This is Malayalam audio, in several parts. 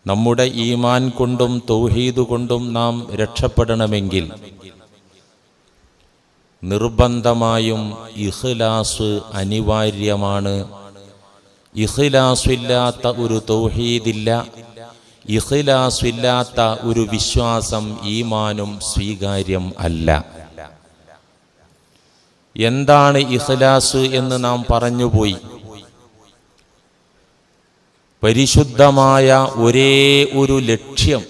നമ്മുടെ ഈമാൻ കൊണ്ടും തൗഹീദ് കൊണ്ടും നാം രക്ഷപ്പെടണമെങ്കിൽ നിർബന്ധമായും ഇഖ്ലാസ് അനിവാര്യമാണ് ഇഖ്ലാസില്ലാത്ത ഒരു തൗഹീദില്ല ഇഖ്ലാസില്ലാത്ത ഒരു വിശ്വാസം ഈമാനും സ്വീകാര്യം അല്ല എന്താണ് ഇഖ്ലാസ് എന്ന് നാം പറഞ്ഞുപോയി പരിശുദ്ധമായ ഒരേ ഒരു ലക്ഷ്യം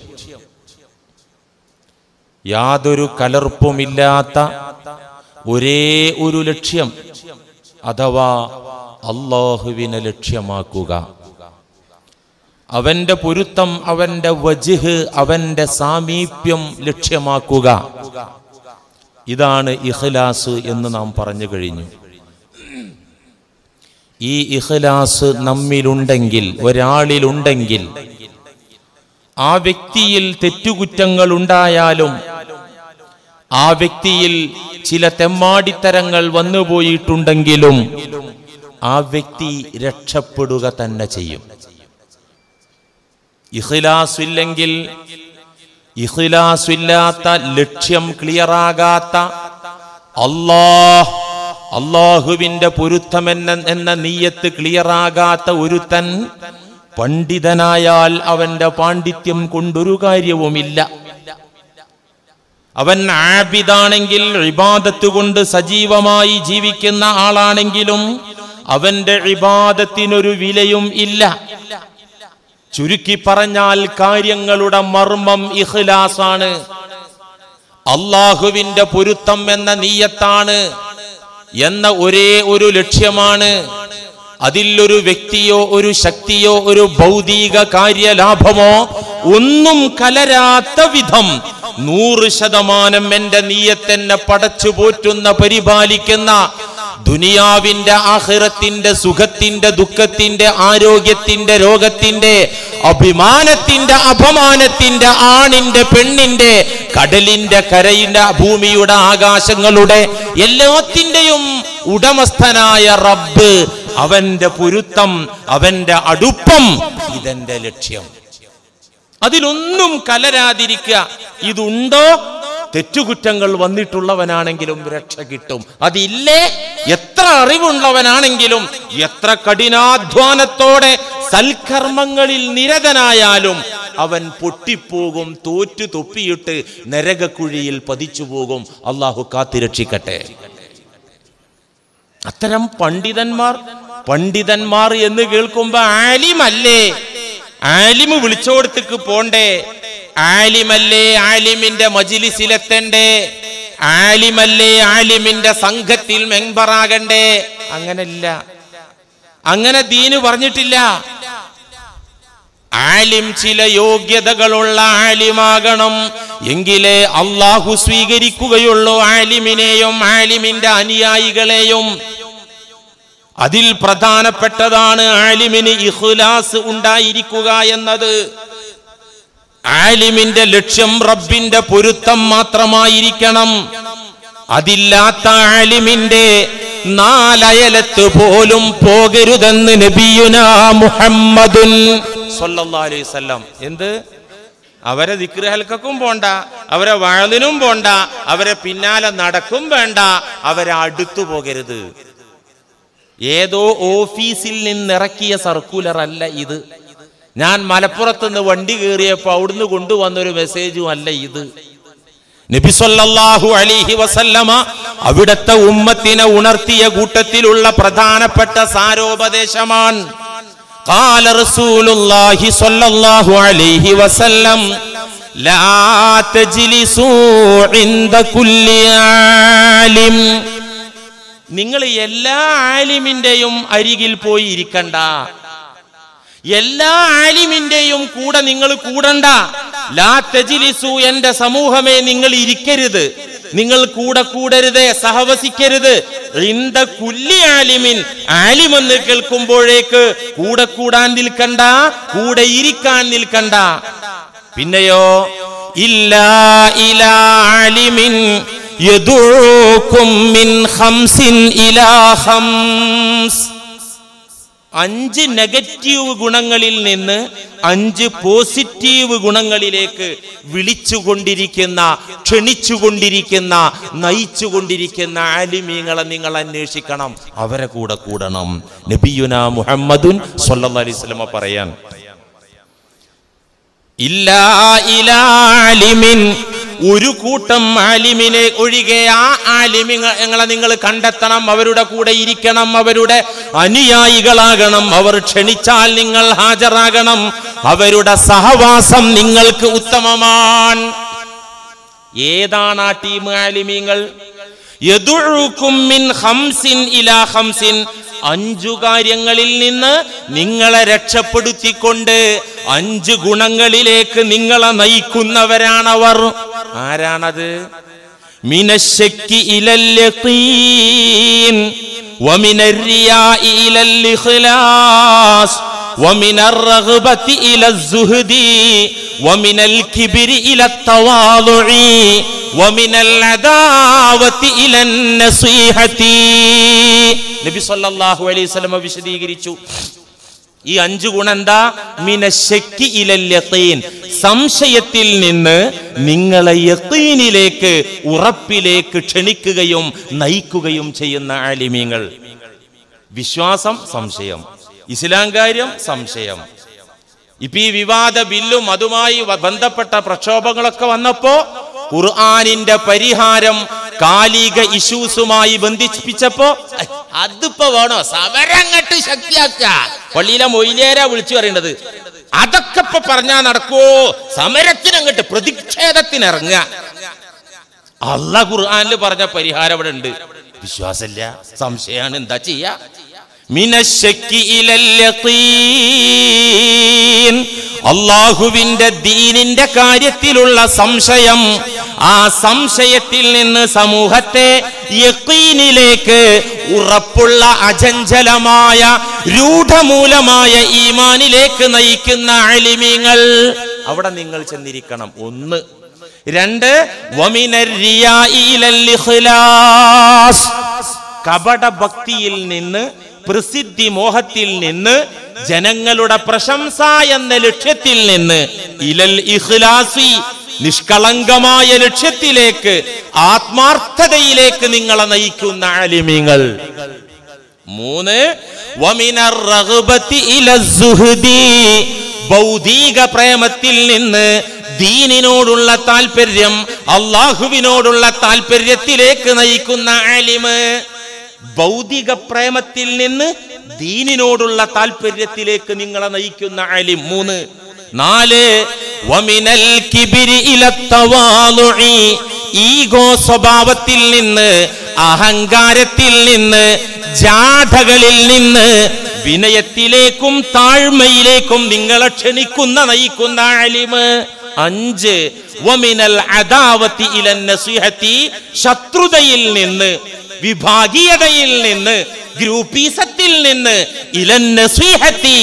യാതൊരു കലർപ്പുമില്ലാത്ത ഒരേ ഒരു ലക്ഷ്യം അഥവാ അള്ളാഹുവിനെ ലക്ഷ്യമാക്കുക അവന്റെ പൊരുത്തം അവന്റെ വജിഹ് അവന്റെ സാമീപ്യം ലക്ഷ്യമാക്കുക ഇതാണ് ഇഖ്ലാസ് എന്ന് നാം പറഞ്ഞു കഴിഞ്ഞു ഈ ഇഖ്ലാസ് നമ്മിലുണ്ടെങ്കിൽ ഒരാളിലുണ്ടെങ്കിൽ ആ വ്യക്തിയിൽ തെറ്റുകുറ്റങ്ങൾ ഉണ്ടായാലും ആ വ്യക്തിയിൽ ചില തെമ്മാടിത്തരങ്ങൾ വന്നുപോയിട്ടുണ്ടെങ്കിലും ആ വ്യക്തി രക്ഷപ്പെടുക തന്നെ ചെയ്യും ഇഖ്ലാസ് ഇല്ലെങ്കിൽ ഇഖ്ലാസ് ഇല്ലാത്ത ലക്ഷ്യം ക്ലിയറാകാത്ത അല്ലാഹ് അള്ളാഹുവിന്റെ പൊരുത്തമെന്ന എന്ന നീയത്ത് ക്ലിയറാകാത്ത ഒരുത്തൻ പണ്ഡിതനായാൽ അവന്റെ പാണ്ഡിത്യം കൊണ്ടൊരു കാര്യവുമില്ല അവൻ ആബിദാണെങ്കിൽ ഇബാദത്ത് കൊണ്ട് സജീവമായി ജീവിക്കുന്ന ആളാണെങ്കിലും അവന്റെ ഇബാദത്തിനൊരു വിലയും ഇല്ല ചുരുക്കി പറഞ്ഞാൽ കാര്യങ്ങളുടെ മർമ്മം ഇഖ്ലാസാണ് അള്ളാഹുവിന്റെ പൊരുത്തം എന്ന നീയത്താണ് എന്ന ഒരേ ഒരു ലക്ഷ്യമാണ് അതിൽ ഒരു വ്യക്തിയോ ഒരു ശക്തിയോ ഒരു ഭൗതിക കാര്യലാഭമോ ഒന്നും കലരാത്ത വിധം നൂറ് ശതമാനം എന്റെ നീയത്തെന്നെ പടച്ചു പോറ്റുന്ന പരിപാലിക്കുന്ന ദുനിയാവിന്റെ ആഹിറത്തിന്റെ സുഖത്തിന്റെ ദുഃഖത്തിന്റെ ആരോഗ്യത്തിന്റെ രോഗത്തിന്റെ അഭിമാനത്തിന്റെ അപമാനത്തിന്റെ ആണിന്റെ പെണ്ണിന്റെ കടലിന്റെ കരയിന്റെ ഭൂമിയുടെ ആകാശങ്ങളുടെ എല്ലാത്തിന്റെയും ഉടമസ്ഥനായ റബ്ബ് അവന്റെ പൊരുത്തം അവന്റെ അടുപ്പം ഇതെന്റെ ലക്ഷ്യം അതിലൊന്നും കലരാതിരിക്കുക ഇതുണ്ടോ തെറ്റുകുറ്റങ്ങൾ വന്നിട്ടുള്ളവനാണെങ്കിലും രക്ഷ കിട്ടും അതില്ലേ എത്ര അറിവുള്ളവനാണെങ്കിലും എത്ര കഠിനാധ്വാനത്തോടെ സൽക്കർമ്മങ്ങളിൽ നിരതനായാലും അവൻ പൊട്ടിപ്പോകും തോറ്റു തൊപ്പിയിട്ട് നരകക്കുഴിയിൽ പതിച്ചു പോകും അള്ളാഹു കാത്തിരക്ഷിക്കട്ടെ അത്തരം പണ്ഡിതന്മാർ പണ്ഡിതന്മാർ എന്ന് കേൾക്കുമ്പോ ആലിമല്ലേ ആലിമ് വിളിച്ചോടത്തേക്ക് പോണ്ടേ ആലിമല്ലേ ആലിമിന്റെ മജിലിസിലെത്തണ്ടേ ആലിമല്ലേ ആലിമിന്റെ സംഘത്തിൽ മെമ്പറാകണ്ടേ അങ്ങനല്ല അങ്ങനെ ദീന് പറഞ്ഞിട്ടില്ല ആലിം ചില യോഗ്യതകളുള്ള ആലിമാകണം എങ്കിലേ അള്ളാഹു സ്വീകരിക്കുകയുള്ളൂ ആലിമിനെയും ആലിമിന്റെ അനുയായികളെയും അതിൽ പ്രധാനപ്പെട്ടതാണ് ആലിമിന് ഇഖ്ലാസ് ഉണ്ടായിരിക്കുക എന്നത് ആലിമിന്റെ ലക്ഷ്യം റബ്ബിന്റെ പൊരുത്തം മാത്രമായിരിക്കണം അതില്ലാത്ത ആലിമിന്റെ നാലയലത്ത് പോലും പോകരുതെന്ന് നബിയുന മുഹമ്മദുൻ സല്ലല്ലാഹു അലൈഹി വസല്ലം എന്ത് അവരെ ദിക്രഹൽക്കും പോണ്ട അവരെ വാഴലിനും പോണ്ട അവരെ പിന്നാലെ നടക്കും വേണ്ട അവരെ അടുത്തു പോകരുത് ഏതോ ഓഫീസിൽ നിന്നിറക്കിയ സർക്കുലർ അല്ല ഇത് ഞാൻ മലപ്പുറത്ത് നിന്ന് വണ്ടി കയറിയപ്പോൾ അവിടുന്ന് കൊണ്ടുവന്നൊരു മെസ്സേജും അല്ല ഇത് നബിസൊല്ലാഹു അലിഹി വസല്ലമ അവിടുത്തെ ഉമ്മത്തിനെ ഉണർത്തിയ കൂട്ടത്തിലുള്ള പ്രധാനപ്പെട്ട സാരോപദേശമാണ് قال رسول الله صلى الله عليه وسلم لا تجلسوا عند كل عالم നിങ്ങൾ എല്ലാ ആലിമിന്റെയും അരികിൽ പോയി ഇരിക്കണ്ട എല്ലാ ആലിമിന്റെയും കൂടെ നിങ്ങൾ കൂടണ്ട ലാ തജിലിസു എന്റെ സമൂഹമേ നിങ്ങൾ ഇരിക്കരുത് നിങ്ങൾ കൂടെ കൂടരുത് സഹവസിക്കരുത് ഇന്ത കുല്ലി ആലിമിൻ ആലിമെന്ന് കേൾക്കുമ്പോഴേക്ക് കൂടെ കൂടാൻ നിൽക്കണ്ട കൂടെ ഇരിക്കാൻ നിൽക്കണ്ട പിന്നെയോ ഇല്ലാ ഇലാ ആലിമിൻ യദൂക്കും മിൻ ഖംസിൻ ഇലാ ഖംസ് അഞ്ച് നെഗറ്റീവ് ഗുണങ്ങളിൽ നിന്ന് അഞ്ച് പോസിറ്റീവ് ഗുണങ്ങളിലേക്ക് വിളിച്ചുകൊണ്ടിരിക്കുന്ന ക്ഷണിച്ചുകൊണ്ടിരിക്കുന്ന നയിച്ചുകൊണ്ടിരിക്കുന്ന ആലിമീങ്ങളെ നിങ്ങൾ അന്വേഷിക്കണം അവരെ കൂടെ കൂടണം നബിയുന മുഹമ്മദുൻ സല്ലല്ലാഹു അലൈഹി വസല്ലമ പറയാൻ ഇല്ലാ ഇലാ ആലിമിൻ ഒരു കൂട്ടം ആലിമിനെ ഒഴികെ ആ ആലിമിങ്ങളെ നിങ്ങൾ കണ്ടെത്തണം അവരുടെ കൂടെ ഇരിക്കണം അവരുടെ അനുയായികളാകണം അവർ ക്ഷണിച്ചാൽ നിങ്ങൾ ഹാജരാകണം അവരുടെ സഹവാസം നിങ്ങൾക്ക് ഉത്തമമാണ് ഏതാണ് ആ ടീം ആലിമീങ്ങൾ യദുഉക്കും മിൻ ഖംസിൻ ഇലാ ഖംസിൻ അഞ്ചു കാര്യങ്ങളിൽ നിന്ന് നിങ്ങളെ രക്ഷപ്പെടുത്തിക്കൊണ്ട് അഞ്ച് ഗുണങ്ങളിലേക്ക് നിങ്ങളെ നയിക്കുന്നവരാണവർ ആരാണത് മിനശക്കി ഇലൽ യഖീൻ ومن الرياء إلى الإخلاص ومن الرغبة إلى الزهد ومن الكبر إلى التواضع ومن العداوة إلى النصيحة നബി സല്ലല്ലാഹു അലൈഹി വസല്ലം വിശദീകരിച്ചു ഈ അഞ്ചു ഗുണം എന്താ മിനശക്കി ഇലൽ യഖീൻ സംശയത്തിൽ നിന്ന് നിങ്ങളെ യഖീനിലേക്ക് ഉറപ്പിലേക്ക് ക്ഷണിക്കുകയും നയിക്കുകയും ചെയ്യുന്ന ആലിമീങ്ങൾ വിശ്വാസം സംശയം ഇസ്ലാം കാര്യം സംശയം ഇപ്പൊ ഈ വിവാദ ബില്ലും അതുമായി വ- ബന്ധപ്പെട്ട പ്രക്ഷോഭങ്ങളൊക്കെ വന്നപ്പോ ഖുർആാനിന്റെ പരിഹാരം കാലിക ഇഷ്യൂസുമായി ബന്ധിപ്പിച്ചപ്പോ "ഐ, അതിപ്പോ വേണോ സമരങ്ങട്ട് ശക്തിയാക്ക പള്ളിയിലെ മൊയിലേരാ വിളിച്ചു പറയേണ്ടത് അതൊക്കെ ഇപ്പൊ പറഞ്ഞാ നടക്കുവോ സമരത്തിനങ്ങട്ട് പ്രതിഷേധത്തിനിറങ്ങുക അല്ല ഖുർആനിൽ പറഞ്ഞ പരിഹാരം ഇവിടെ ഉണ്ട് വിശ്വാസമില്ല സംശയമാണ് എന്താ ചെയ്യാ മിനശക്കി ഇലൽ യഖീൻ. അള്ളാഹുവിന്റെ ദീനിന്റെ കാര്യത്തിലുള്ള സംശയം ആ സംശയത്തിൽ നിന്ന് സമൂഹത്തെ യഖീനിലേക്ക് ഉറപ്പുള്ള അചഞ്ചലമായ രൂഢമൂലമായ ഈമാനിലേക്ക് നയിക്കുന്ന അലിമീങ്ങൾ അവിടെ നിങ്ങൾ ചെന്നിരിക്കണം ഒന്ന് രണ്ട് വമിനർ റിയാഇ ഇലൽ ഇഖ്ലാസ്. കപട ഭക്തിയിൽ നിന്ന് പ്രസിദ്ധി മോഹത്തിൽ നിന്ന് ജനങ്ങളുടെ പ്രശംസ എന്ന ലക്ഷ്യത്തിൽ നിന്ന് ഇലൽ ഇഖ്ലാസി നിഷ്കളങ്കമായ ലക്ഷ്യത്തിലേക്ക് ആത്മാർത്ഥതയിലേക്ക് നിങ്ങളെ നയിക്കുന്ന ആലിമീങ്ങൾ മൂന്ന് വമിനർ റഗ്ബത്തി ഇല സുഹ്ദി ഭൗതിക പ്രേമത്തിൽ നിന്ന് ദീനിനോടുള്ള താല്പര്യം അള്ളാഹുവിനോടുള്ള താല്പര്യത്തിലേക്ക് നയിക്കുന്ന ആലിമ് ഭൗതിക പ്രേമത്തിൽ നിന്ന് ദീനിനോടുള്ള താല്പര്യത്തിലേക്ക് നിങ്ങളെ നയിക്കുന്ന ആലിം മൂന്ന് നാല് വമിനൽ കിബിരി ഇല തവാളുഇ ഈഗോ സ്വഭാവത്തിൽ നിന്ന് അഹങ്കാരത്തിൽ നിന്ന് ജാഥകളിൽ നിന്ന് വിനയത്തിലേക്കും താഴ്മയിലേക്കും നിങ്ങളെ ക്ഷണിക്കുന്ന നയിക്കുന്ന അലിമ് അഞ്ച് വമിനൽ അദാവത്തി ഇലൻ നസിഹത്തി ശത്രുതയിൽ നിന്ന് വിഭാഗീയതയിൽ നിന്ന് ഗ്രൂപ്പീസത്തിൽ നിന്ന് ഇലൻ നസിഹത്തി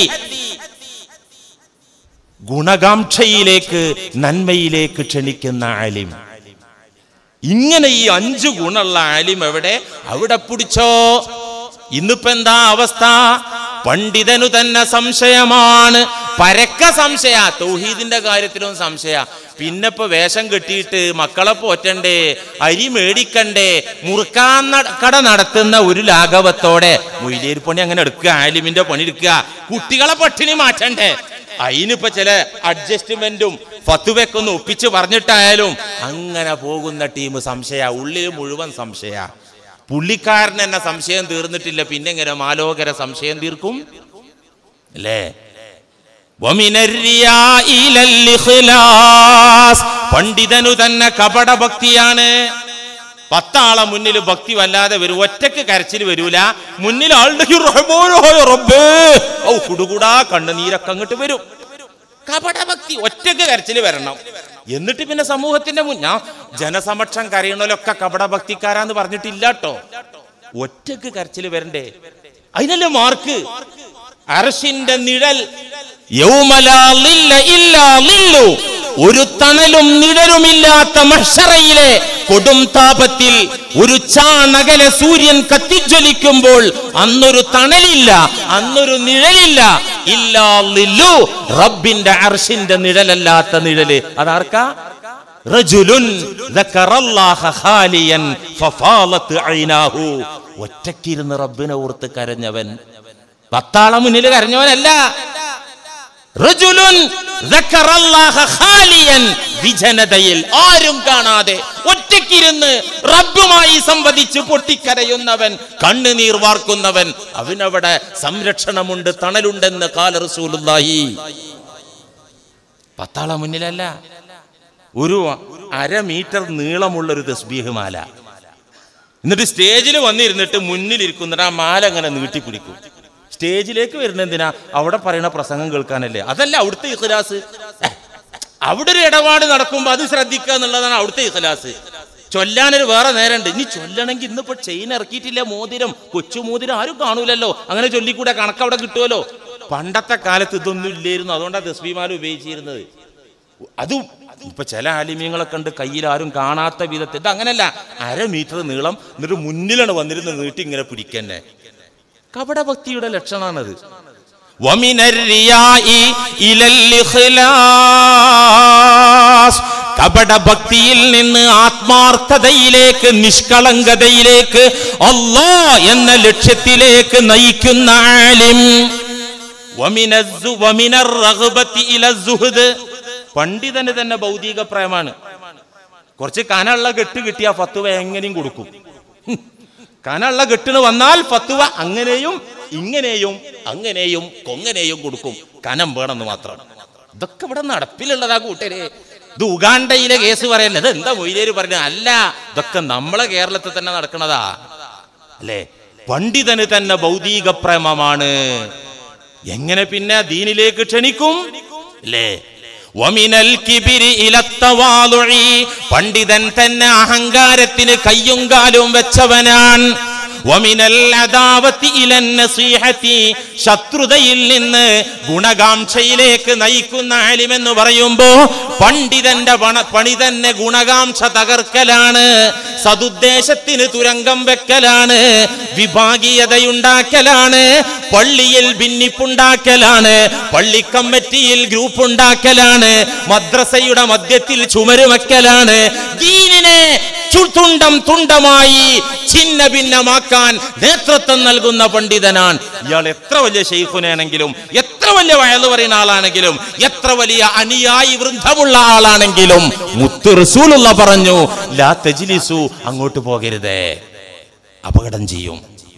ഗുണകാംക്ഷയിലേക്ക് നന്മയിലേക്ക് ക്ഷണിക്കുന്ന ആലിം ഇങ്ങനെ ഈ അഞ്ചു ഗുണമുള്ള ആലിം എവിടെ അവിടെ പിടിച്ചോ ഇന്നിപ്പോ എന്താ അവസ്ഥ പണ്ഡിതനു തന്നെ സംശയമാണ് പരക്ക സംശയ തൗഹീദിന്റെ കാര്യത്തിലും സംശയ പിന്നെ ഇപ്പൊ വേഷം കെട്ടിയിട്ട് മക്കളെ പോറ്റണ്ടേ അരി മേടിക്കണ്ടേ മുറുക്കാൻ നട- കട നടത്തുന്ന ഒരു ലാഘവത്തോടെ മൊയിലേർ പണി അങ്ങനെ എടുക്കുക ആലിമിന്റെ പണി എടുക്കുക കുട്ടികളെ പട്ടിണി മാറ്റണ്ടേ അതിനിപ്പോ ചില അഡ്ജസ്റ്റ്മെന്റും ഫത്തുവൊക്കെ ഒന്ന് ഒപ്പിച്ച് പറഞ്ഞിട്ടായാലും അങ്ങനെ പോകുന്ന ടീം സംശയ ഉള്ളിൽ മുഴുവൻ സംശയ പുള്ളിക്കാരൻ എന്നെ സംശയം തീർന്നിട്ടില്ല പിന്നെ എങ്ങനെ മാലോകര സംശയം തീർക്കും അല്ലേ ومن الرياء إلى الإخلاص. പണ്ഡിതനു തന്നെ കപട ഭക്തിയാണ് പത്താളെ മുന്നിൽ ഭക്തി വല്ലാതെ വരും ഒറ്റക്ക് കരച്ചിൽ വരൂല മുന്നിൽ ആളുടെ ഈ റഹ്മാനായ റബ്ബേ ഔ കുടുകുടാ കണ്ണുനീരൊക്കെ അങ്ങോട്ട് വരും കപടഭക്തി ഒറ്റക്ക് കരച്ചിൽ വരണം എന്നിട്ട് പിന്നെ സമൂഹത്തിന്റെ മുൻ ഞാൻ ജനസമക്ഷം കരയണലൊക്കെ കപടഭക്തിക്കാരാന്ന് പറഞ്ഞിട്ടില്ല കേട്ടോ ഒറ്റക്ക് കരച്ചിൽ വരണ്ടേ അതിനല്ലേ മാർക്ക് അർഷിന്റെ നിഴൽ യൗമ ലാ ളില്ല ഇല്ലാ ളില്ലു. ഒരു തണലും നിഴലുമില്ലാത്ത മഷറയിലെ കൊടും താപത്തിൽ ഒരു ചാണകലെ സൂര്യൻ കത്തിജ്വലിക്കുമ്പോൾ അന്നൊരു തണലില്ല അന്നൊരു നിഴലില്ല ഇല്ലാ ലില്ലു റബ്ബിന്റെ അർഷിന്റെ നിഴലല്ലാത്ത നിഴല് അതാർക്കാ റജുലുൻ ദക്കറല്ലാഹ ഖാലിയൻ ഫഫാലത്ത് ഐനാഹു ഒറ്റക്കിരുന്ന് റബ്ബിനെ ഓർത്ത് കരഞ്ഞവൻ പത്താളം മുന്നിൽ കരഞ്ഞവനല്ല റജുലുൻ ദക്കറല്ലാഹ ഖാലിയൻ വിജനതയിൽ ആരും കാണാതെ ഒറ്റക്കിരുന്ന് റബ്ബുമായി സംവദിച്ച് പൊട്ടിക്കരയുന്നവൻ കണ്ണുനീർ വാർക്കുന്നവൻ അവനവിടെ സംരക്ഷണമുണ്ട് തണലുണ്ടെന്ന് കാല റസൂലുള്ളാഹി പത്താള മുന്നിലല്ല ഒരു അര മീറ്റർ നീളമുള്ള ഒരു തസ്ബീഹ് മാല എന്നിട്ട് സ്റ്റേജിൽ വന്നിരുന്നിട്ട് മുന്നിലിരിക്കുന്നിട്ട് ആ മാല അങ്ങനെ നീട്ടിപ്പിടിക്കും സ്റ്റേജിലേക്ക് വരുന്ന എന്തിനാ അവിടെ പറയുന്ന പ്രസംഗം കേൾക്കാനല്ലേ അതല്ല അവിടുത്തെ ഇഖ്ലാസ് ഏ, അവിടെ ഒരു ഇടപാട് നടക്കുമ്പോൾ അത് ശ്രദ്ധിക്കുക എന്നുള്ളതാണ് അവിടുത്തെ ഇഖ്ലാസ് ചൊല്ലാനൊരു വേറെ നേരമുണ്ട് ഇനി ചൊല്ലണമെങ്കിൽ ഇന്നിപ്പോ ചെയിൻ ഇറക്കിയിട്ടില്ല മോതിരം കൊച്ചു മോതിരം ആരും കാണൂലല്ലോ അങ്ങനെ ചൊല്ലിക്കൂടെ കണക്ക് അവിടെ കിട്ടുമല്ലോ പണ്ടത്തെ കാലത്ത് ഇതൊന്നും ഇല്ലായിരുന്നു അതുകൊണ്ടാണ് തസ്ബിമാല ഉപയോഗിച്ചിരുന്നത് അതും ഇപ്പൊ ചില ആലിമ്യങ്ങളൊക്കെ ഉണ്ട് കയ്യിൽ ആരും കാണാത്ത വിധത്തിൽ ഇത് അങ്ങനല്ല അര മീറ്റർ നീളം എന്നിട്ട് മുന്നിലാണ് വന്നിരുന്ന് നീട്ടി ഇങ്ങനെ പിടിക്കന്നെ കപടഭക്തിയുടെ ലക്ഷണമാണത് ومن الرياء إلى الإخلاص കപടഭക്തിയിൽ നിന്ന് ആത്മാർത്ഥതയിലേക്ക് നിഷ്കളങ്കതയിലേക്ക് അല്ലാ എന്ന ലക്ഷ്യത്തിലേക്ക് നയിക്കുന്ന ആലിം വമിന الزു- വമിന الرغبة إلى الزهد. പണ്ഡിതന് തന്നെ ഭൗതിക പ്രേമാണ് കുറച്ച് കനുള്ള കെട്ട് കിട്ടിയ ഫത്തുവ എങ്ങനെയും കൊടുക്കും ഹും. കനുള്ള കെട്ടിന് വന്നാൽ ഫത്തുവ അങ്ങനെയും ഇങ്ങനെയും അങ്ങനെയും കൊങ്ങനെയും കൊടുക്കും കനം വേണമെന്ന് മാത്രം ഇതൊക്കെ ഇവിടെ നടപ്പിലുള്ളതാ കൂട്ടരെ ഇത് ഉഗാണ്ടയിലെ കേസ് പറയല്ലേ ഇത് എന്താ മൊയ്ലേര് പറഞ്ഞത് അല്ല ഇതൊക്കെ നമ്മളെ കേരളത്തിൽ തന്നെ നടക്കണതാ അല്ലേ പണ്ഡിതന് തന്നെ ഭൗതിക പ്രേമമാണ് എങ്ങനെ പിന്നെ ദീനിലേക്ക് ക്ഷണിക്കും അല്ലേ വമിനൽ കിബിരി ഇലത്തവാളുഴി പണ്ഡിതൻ തന്നെ അഹങ്കാരത്തിന് കയ്യും കാലും വെച്ചവനാൻ വമിനൽ അദാവത്തി ഇലൻ നസീഹത്തി ശത്രുതയിൽ നിന്ന് ഗുണകാംക്ഷയിലേക്ക് നയിക്കുന്ന ആലിമെന്ന് പറയുമ്പോ പണ്ഡിതന്റെ പണ- പണി തന്നെ ഗുണകാംക്ഷ തകർക്കലാണ് സതുദ്ദേശത്തിന് തുരങ്കം വെക്കലാണ് വിഭാഗീയതയുണ്ടാക്കലാണ് പള്ളിയിൽ ഭിന്നിപ്പുണ്ടാക്കലാണ് പള്ളിക്കമ്മിറ്റിയിൽ ഗ്രൂപ്പ് ഉണ്ടാക്കലാണ് മദ്രസയുടെ മധ്യത്തിൽ ചുമര് വെക്കലാണ് ദീനിനെ ചു- തുണ്ടം തുണ്ടമായി ഛിന്ന ഭിന്നമാക്കാൻ നേതൃത്വം നൽകുന്ന പണ്ഡിതനാണ് ഇയാൾ എത്ര വലിയ ഷെയ്ഖുനാണെങ്കിലും എത്ര വലിയ വയല് പറയുന്ന ആളാണെങ്കിലും എത്ര വലിയ അനുയായി വൃന്ദമുള്ള ആളാണെങ്കിലും മുത്ത് റസൂലുള്ള പറഞ്ഞു ലാ തജ്ലിസു അങ്ങോട്ട് പോകരുതേ അപകടം ചെയ്യും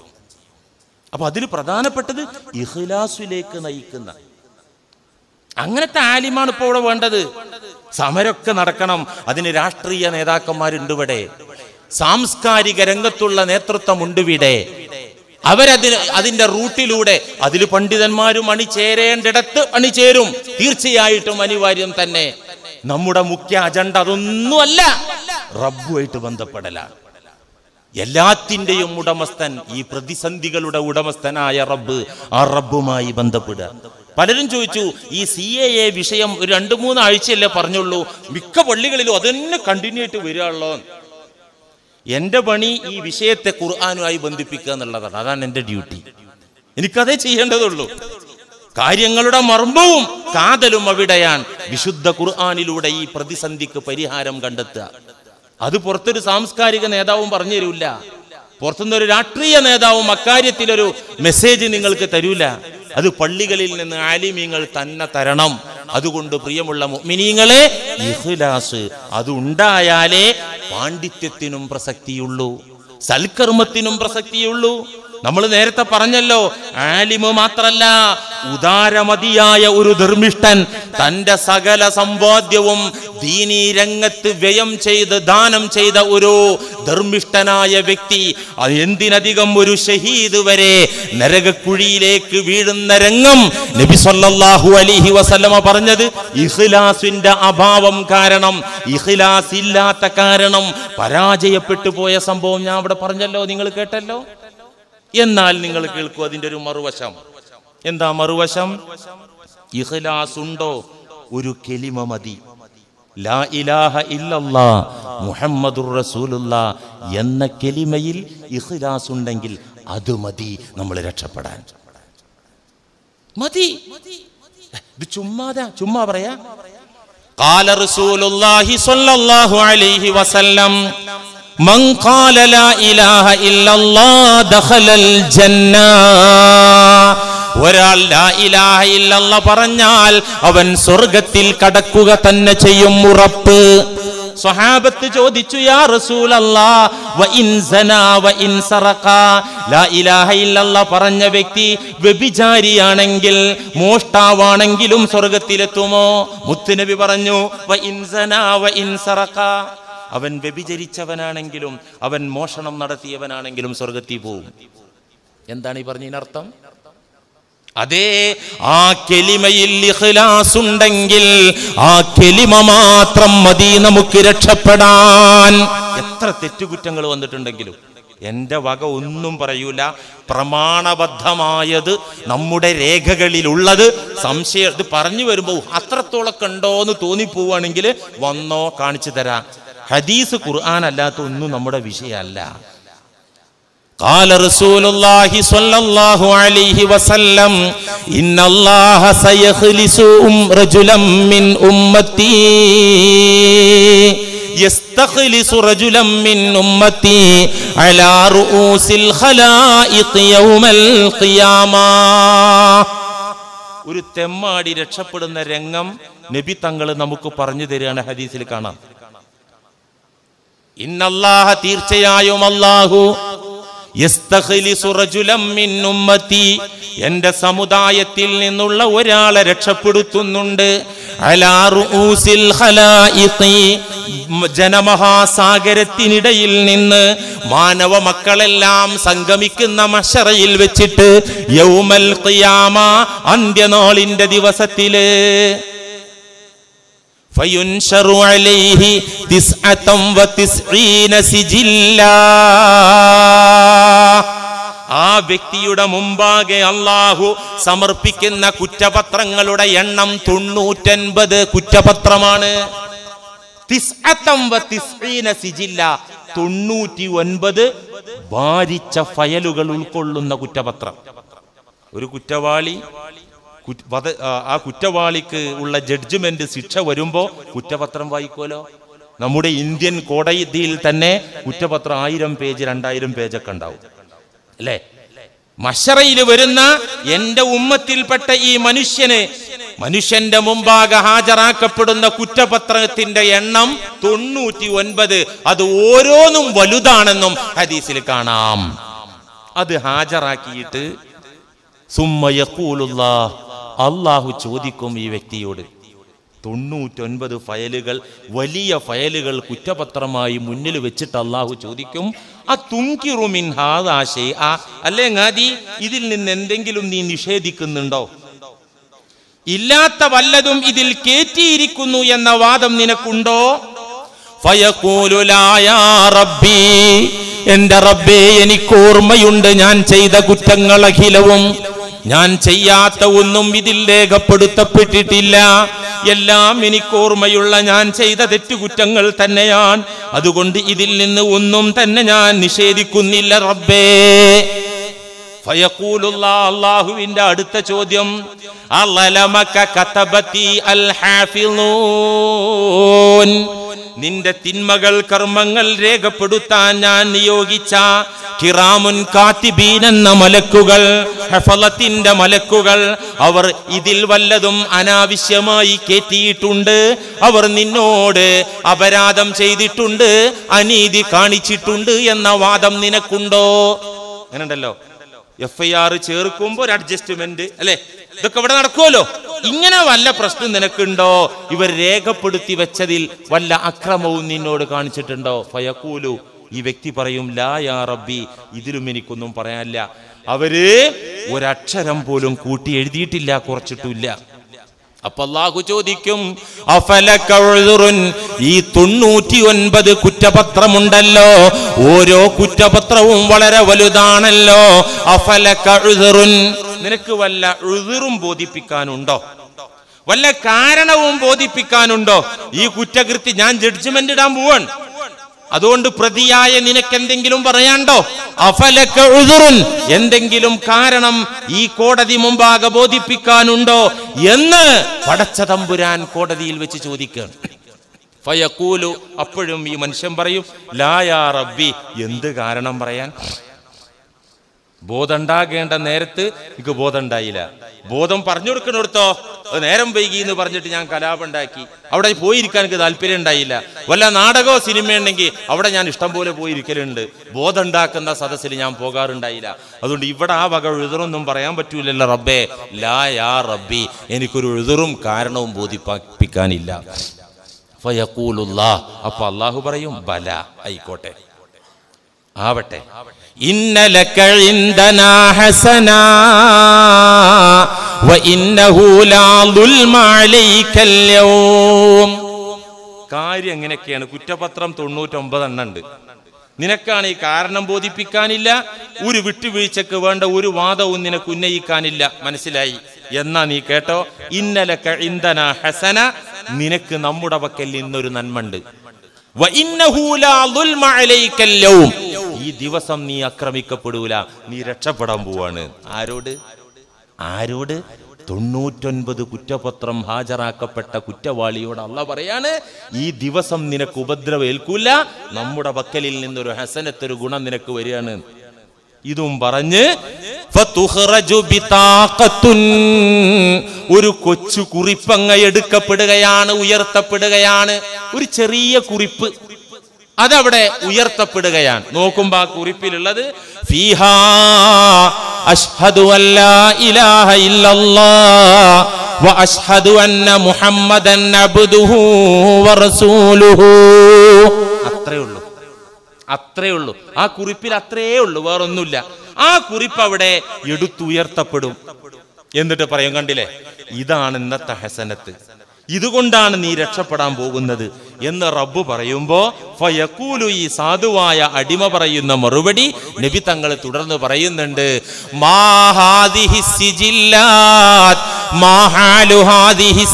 അപ്പൊ അതിൽ പ്രധാനപ്പെട്ടത് ഇഖ്ലാസിലേക്ക് നയിക്കുന്ന അങ്ങനത്തെ ആലിമാണ് ഇപ്പോൾ ഇവിടെ വേണ്ടത് സമരമൊക്കെ നടക്കണം അതിന് രാഷ്ട്രീയ നേതാക്കന്മാരുണ്ട് ഇവിടെ സാംസ്കാരിക രംഗത്തുള്ള നേതൃത്വമുണ്ട് ഇവിടെ അവരതിന് അതിന്റെ റൂട്ടിലൂടെ അതിൽ പണ്ഡിതന്മാരും അണിചേരേണ്ടിടത്ത് അണിചേരും തീർച്ചയായിട്ടും അനിവാര്യം തന്നെ നമ്മുടെ മുഖ്യ അജണ്ട അതൊന്നുമല്ല റബ്ബുമായിട്ട് ബന്ധപ്പെടലാണ് എല്ലാത്തിന്റെയും ഉടമസ്ഥൻ ഈ പ്രതിസന്ധികളുടെ ഉടമസ്ഥനായ റബ്ബ് ആ റബ്ബുമായി ബന്ധപ്പെടുക പലരും ചോദിച്ചു ഈ സി എ എ വിഷയം ഒരു രണ്ട് മൂന്ന് ആഴ്ചയല്ലേ പറഞ്ഞുള്ളൂ മിക്ക പള്ളികളിലും അതന്നെ കണ്ടിന്യൂ ആയിട്ട് വരികയുള്ളൂ എന്റെ പണി ഈ വിഷയത്തെ ഖുർആാനുമായി ബന്ധിപ്പിക്കുക എന്നുള്ളതാണ് അതാണ് എന്റെ ഡ്യൂട്ടി എനിക്കതേ ചെയ്യേണ്ടതുള്ളൂ കാര്യങ്ങളുടെ മർമ്മവും കാതലും അവിടെയാണ് വിശുദ്ധ ഖുർആാനിലൂടെ ഈ പ്രതിസന്ധിക്ക് പരിഹാരം കണ്ടെത്തുക അത് പുറത്തൊരു സാംസ്കാരിക നേതാവും പറഞ്ഞു തരൂല പുറത്തുനിന്ന് ഒരു രാഷ്ട്രീയ നേതാവും അക്കാര്യത്തിലൊരു മെസ്സേജ് നിങ്ങൾക്ക് തരൂല അത് പള്ളികളിൽ നിന്ന് ആലിമീങ്ങൾ തന്നെ തരണം അതുകൊണ്ട് പ്രിയമുള്ള മുഅ്മിനീങ്ങളെ ഇഖ്ലാസ് അത് ഉണ്ടായാലേ പാണ്ഡിത്യത്തിനും പ്രസക്തിയുള്ളൂ സൽക്കർമ്മത്തിനും പ്രസക്തിയുള്ളൂ നമ്മൾ നേരത്തെ പറഞ്ഞല്ലോ ആലിമ് മാത്രല്ല ഉദാരമതിയായ ഒരു ധർമ്മിഷ്ഠൻ തന്റെ സകല സമ്പാദ്യവും ദീനീ രംഗത്ത് വ്യയം ചെയ്ത് ദാനം ചെയ്ത ഒരു ധർമ്മിഷ്ഠനായ വ്യക്തി അത് എന്തിനധികം ഒരു ഷഹീദ് വരെ നരകക്കുഴിയിലേക്ക് വീഴുന്ന രംഗം നബി സല്ലല്ലാഹു അലൈഹി വസല്ലമ പറഞ്ഞത് ഇഖ്ലാസിന്റെ അഭാവം കാരണം ഇഖ്ലാസ് ഇല്ലാത്ത കാരണം പരാജയപ്പെട്ടു പോയ സംഭവം ഞാൻ അവിടെ പറഞ്ഞല്ലോ നിങ്ങൾ കേട്ടല്ലോ എന്നാൽ നിങ്ങൾ കേൾക്കൂ അതിന്റെ ഒരു മറുവശം എന്താ മറുവശം ഇഖ്ലാസ് ഉണ്ടോ ഒരു കെലിമ മതി ലാ ഇലാഹ ഇല്ലല്ലാ മുഹമ്മദുർ റസൂലുള്ള എന്ന കെലിമയിൽ ഇഖ്ലാസ് ഉണ്ടെങ്കിൽ അത് മതി നമ്മൾ രക്ഷപ്പെടാൻ മതി ഇത് ചുമ്മാതാ ചുമ്മാ പറയാ قال رسول الله صلى الله عليه وسلم من قال لا إله إلا الله دخل الجنة ഒരാൾ ലാ ഇലാഹ ഇല്ലല്ല പറഞ്ഞാൽ അവൻ സ്വർഗത്തിൽ കടക്കുക തന്നെ ചെയ്യും ഉറപ്പ് സ്വഹാബത്ത് ചോദിച്ചു യാ റസൂലല്ലാ വ ഇൻ സനാ വ ഇൻ സറഖ ലാ ഇലാഹ ഇല്ലല്ല പറഞ്ഞ വ്യക്തി വ്യഭിചാരിയാണെങ്കിൽ മോഷ്ടാവാണെങ്കിലും സ്വർഗത്തിലെത്തുമോ മുത്തുനബി പറഞ്ഞു വ ഇൻ സനാ വ ഇൻ സറഖ അവൻ വ്യഭിചരിച്ചവനാണെങ്കിലും അവൻ മോഷണം നടത്തിയവനാണെങ്കിലും സ്വർഗത്തിൽ പോവും എന്താണ് ഈ പറഞ്ഞതിനർത്ഥം അതേ ആ കെലിമയിൽ ഇഖ്ലാസ് ഉണ്ടെങ്കിൽ ആ കെലിമ മാത്രം മതി നമുക്ക് രക്ഷപ്പെടാൻ എത്ര തെറ്റുകുറ്റങ്ങൾ വന്നിട്ടുണ്ടെങ്കിലും എന്റെ വക ഒന്നും പറയൂല പ്രമാണബദ്ധമായത് നമ്മുടെ രേഖകളിലുള്ളത് സംശയം ഇത് പറഞ്ഞു വരുമ്പോൾ അത്രത്തോളൊക്കെ ഉണ്ടോ എന്ന് തോന്നിപ്പോവാണെങ്കിൽ വന്നോ കാണിച്ചു തരാം ഹദീസ് ഖുർആൻ അല്ലാത്ത ഒന്നും നമ്മുടെ വിഷയമല്ല قال رسول الله صلى الله عليه وسلم إن الله سيخلص أم رجلا من أمتي يستخلص رجلا من أمتي على رؤوس الخلائق يوم القيامة ഒരു തെമ്മാടി രക്ഷപ്പെടുന്ന രംഗം നബി തങ്ങൾ നമുക്ക് പറഞ്ഞു തരികയാണ് ഹദീസിൽ കാണാം ഇന്നല്ലാഹ തീർച്ചയായും അല്ലാഹു യസ്തഖ്ലിസു റജുലം മിൻ ഉമ്മത്തി എന്റെ സമുദായത്തിൽ നിന്നുള്ള ഒരാളെ രക്ഷപ്പെടുത്തുന്നുണ്ട് അലാ റൂസിൽ ഖലായിഖി ജനമഹാസാഗരത്തിനിടയിൽ നിന്ന് മാനവ മക്കളെല്ലാം സംഗമിക്കുന്ന മഷറയിൽ വെച്ചിട്ട് യൗമൽ ഖിയാമ അന്ത്യനാളിന്റെ ദിവസത്തില് فينشر عليه تسعة وتسعين سجلا ആ വ്യക്തിയുടെ മുമ്പാകെ അള്ളാഹു സമർപ്പിക്കുന്ന കുറ്റപത്രങ്ങളുടെ എണ്ണം തൊണ്ണൂറ്റൻപത് കുറ്റപത്രമാണ് തിസ്അത്തം വ തിസ്ഈന സിജില്ല. തൊണ്ണൂറ്റി ഒൻപത് ഭാരിച്ച ഫയലുകൾ ഉൾക്കൊള്ളുന്ന കുറ്റപത്രം ഒരു കുറ്റവാളി കുറ്റ- വധ- ആ, ആ കുറ്റവാളിക്ക് ഉള്ള ജഡ്ജ്മെന്റ് ശിക്ഷ വരുമ്പോ കുറ്റപത്രം വായിക്കുമല്ലോ നമ്മുടെ ഇന്ത്യൻ കോടതിയിൽ തന്നെ കുറ്റപത്രം ആയിരം പേജ് രണ്ടായിരം പേജൊക്കെ ഉണ്ടാവും അല്ലേ മഷറയിൽ വരുന്ന എന്റെ ഉമ്മത്തിൽപ്പെട്ട ഈ മനുഷ്യന് മനുഷ്യന്റെ മുമ്പാകെ ഹാജരാക്കപ്പെടുന്ന കുറ്റപത്രത്തിന്റെ എണ്ണം തൊണ്ണൂറ്റി ഒൻപത് അത് ഓരോന്നും വലുതാണെന്നും ഹദീസിൽ കാണാം അത് ഹാജരാക്കിയിട്ട് സുമ്മയക്കൂലുള്ള അള്ളാഹു ചോദിക്കും ഈ വ്യക്തിയോട് തൊണ്ണൂറ്റൊൻപത് ഫയലുകൾ വലിയ ഫയലുകൾ കുറ്റപത്രമായി മുന്നിൽ വെച്ചിട്ട് അള്ളാഹു ചോദിക്കും ആ തുങ്കിറുമിൻ ഹാദാശേ ആ അല്ലേ ങ്ങാതി ഇതിൽ നിന്ന് എന്തെങ്കിലും നീ നിഷേധിക്കുന്നുണ്ടോ ഇല്ലാത്ത വല്ലതും ഇതിൽ കേറ്റിയിരിക്കുന്നു എന്ന വാദം നിനക്കുണ്ടോ ഫയഖൂലു ലാ യാ റബ്ബി എന്റെ റബ്ബേ എനിക്ക് ഓർമ്മയുണ്ട് ഞാൻ ചെയ്ത കുറ്റങ്ങൾ അഖിലവും ഞാൻ ചെയ്യാത്ത ഒന്നും ഇതിൽ രേഖപ്പെടുത്തപ്പെട്ടിട്ടില്ല എല്ലാം എനിക്ക് ഓർമ്മയുള്ള ഞാൻ ചെയ്ത തെറ്റുകുറ്റങ്ങൾ തന്നെയാണ് അതുകൊണ്ട് ഇതിൽ നിന്ന് ഒന്നും തന്നെ ഞാൻ നിഷേധിക്കുന്നില്ല റബ്ബേ ഫയഖൂലുള്ള അള്ളാഹുവിന്റെ അടുത്ത ചോദ്യം അലമക കതബതി അൽ ഹാഫിളൂൻ നിന്റെ തിന്മകൾ കർമ്മങ്ങൾ രേഖപ്പെടുത്താൻ ഞാൻ നിയോഗിച്ച കിറാമുൻ കാത്തിബീൻ എന്ന മലക്കുകൾ ഹഫലത്തിന്റെ മലക്കുകൾ അവർ ഇതിൽ വല്ലതും അനാവശ്യമായി കേറ്റിയിട്ടുണ്ട് അവർ നിന്നോട് അപരാധം ചെയ്തിട്ടുണ്ട് അനീതി കാണിച്ചിട്ടുണ്ട് എന്ന വാദം നിനക്കുണ്ടോ അങ്ങനെ ഉണ്ടല്ലോ എഫ് ഐ ആർ ചേർക്കുമ്പോ ഒരു അഡ്ജസ്റ്റ്മെന്റ് അല്ലെ ഇതൊക്കെ ഇവിടെ നടക്കുമല്ലോ ഇങ്ങനെ വല്ല പ്രശ്നം നിനക്കുണ്ടോ ഇവർ രേഖപ്പെടുത്തി വെച്ചതിൽ വല്ല അക്രമവും നിന്നോട് കാണിച്ചിട്ടുണ്ടോ ഫയക്കൂലു ഈ വ്യക്തി പറയും ലാ യാ റബ്ബി ഇതിലും എനിക്കൊന്നും പറയാനില്ല അവര് ഒരക്ഷരം പോലും കൂട്ടി എഴുതിയിട്ടില്ല കുറച്ചിട്ടില്ല അപ്പൊ അള്ളാഹു ചോദിക്കും അഫലക ഉഴുറുൻ ഈ തൊണ്ണൂറ്റി ഒൻപത് കുറ്റപത്രമുണ്ടല്ലോ ഓരോ കുറ്റപത്രവും വളരെ വലുതാണല്ലോ അഫലക ഉഴുറുൻ നിനക്ക് വല്ല ഉഴുറും ബോധിപ്പിക്കാനുണ്ടോ വല്ല കാരണവും ബോധിപ്പിക്കാനുണ്ടോ ഈ കുറ്റകൃത്യം ഞാൻ ജഡ്ജ്മെന്റ് ഇടാൻ പോവാൻ അതുകൊണ്ട് പ്രതിയായ നിനക്ക് എന്തെങ്കിലും പറയാണ്ടോ അഫലക്ക ഉദുറുൻ എന്തെങ്കിലും കാരണം ഈ കോടതി മുമ്പാകെ ബോധിപ്പിക്കാനുണ്ടോ എന്ന് പടച്ച തമ്പുരാൻ കോടതിയിൽ വെച്ച് ചോദിക്കുകയാണ് ഫയക്കൂലു അപ്പോഴും ഈ മനുഷ്യൻ പറയും ലായാ റബ്ബി എന്ത് കാരണം പറയാൻ ബോധമുണ്ടാകേണ്ട നേരത്ത് എനിക്ക് ബോധം ഉണ്ടായില്ല ബോധം പറഞ്ഞു കൊടുക്കണോടത്തോ അത് നേരം വൈകി എന്ന് പറഞ്ഞിട്ട് ഞാൻ കലാപം ഉണ്ടാക്കി അവിടെ പോയിരിക്കാൻ എനിക്ക് താല്പര്യം ഉണ്ടായില്ല വല്ല നാടകമോ സിനിമ ഉണ്ടെങ്കിൽ അവിടെ ഞാൻ ഇഷ്ടം പോലെ പോയിരിക്കലുണ്ട് ബോധം ഉണ്ടാക്കുന്ന സദസ്സിൽ ഞാൻ പോകാറുണ്ടായില്ല അതുകൊണ്ട് ഇവിടെ ആ വക എഴുതറൊന്നും പറയാൻ പറ്റൂലല്ലോ റബ്ബേ ലാ യാ റബ്ബി എനിക്കൊരു എഴുതറും കാരണവും ബോധിപ്പിക്കാനില്ല ഫയക്കൂലുല്ലാ അപ്പൊ അള്ളാഹു പറയും ബല ആയിക്കോട്ടെ ആവട്ടെ ഇന്നലക ഇൻദനാ ഹസനാ വഇന്നഹു ലാ ദുൽമ അലൈക്കൽ യൗം കാര്യം എങ്ങനെയൊക്കെയാണ് കുറ്റപത്രം തൊണ്ണൂറ്റൊമ്പത് എണ്ണം ഉണ്ട് നിനക്കാണ് ഈ കാരണം ബോധിപ്പിക്കാനില്ല ഒരു വിട്ടുവീഴ്ചക്ക് വേണ്ട ഒരു വാദവും നിനക്ക് ഉന്നയിക്കാനില്ല മനസ്സിലായി എന്നാ നീ കേട്ടോ ഇന്നലക ഇന്ധന ഹസന നിനക്ക് നമ്മുടെ പക്കൽ ഇന്നൊരു നന്മണ്ട് വഇന്നഹു ലാ ദുൽമ അലൈക്കൽ യൗം. ഈ ദിവസം നീ ആക്രമിക്കപ്പെടൂല നീ രക്ഷപ്പെടാൻ പോവാണ് ആരോട് ആരോട് തൊണ്ണൂറ്റൊൻപത് കുറ്റപത്രം ഹാജരാക്കപ്പെട്ട കുറ്റവാളിയോട് അല്ല പറയാണ് ഈ ദിവസം നിനക്ക് ഉപദ്രവം ഏൽക്കൂല നമ്മുടെ പക്കലിൽ നിന്നൊരു ഹസനത്തൊരു ഗുണം നിനക്ക് വരികയാണ് ഇതും പറഞ്ഞ് ഫതുഖ്റജു ബിതാഖത്തുൻ. ഒരു കൊച്ചു കുറിപ്പങ്ങ എടുക്കപ്പെടുകയാണ് ഉയർത്തപ്പെടുകയാണ് ഒരു ചെറിയ കുറിപ്പ് അതവിടെ ഉയർത്തപ്പെടുകയാണ് നോക്കുമ്പോ ആ കുറിപ്പിലുള്ളത് ഫീഹാ അഷ്ഹദു അല്ലാ ഇലാഹ ഇല്ലല്ലാഹ് വ അഷ്ഹദു അന്ന മുഹമ്മദൻ അബ്ദുഹു വറസൂലുഹു അത്രേ ഉള്ളൂ അത്രേ ഉള്ളൂ ആ കുറിപ്പിൽ അത്രേ ഉള്ളൂ വേറൊന്നുമില്ല ആ കുറിപ്പ് അവിടെ എടുത്തുയർത്തപ്പെടും എന്നിട്ട് പറയും കണ്ടില്ലേ ഇതാണ് ഇന്നത്തെ ഹസനത്ത് ഇതുകൊണ്ടാണ് നീ രക്ഷപ്പെടാൻ പോകുന്നത് എന്ന് റബ്ബ് പറയുമ്പോ ഫയക്കൂലു ഈ സാധുവായ അടിമ പറയുന്ന മറുപടി നബി തങ്ങൾ തുടർന്ന് പറയുന്നുണ്ട് മാഹാദിഹി സിജില്ലാത്ത് മാഹാലു ഹാദിഹി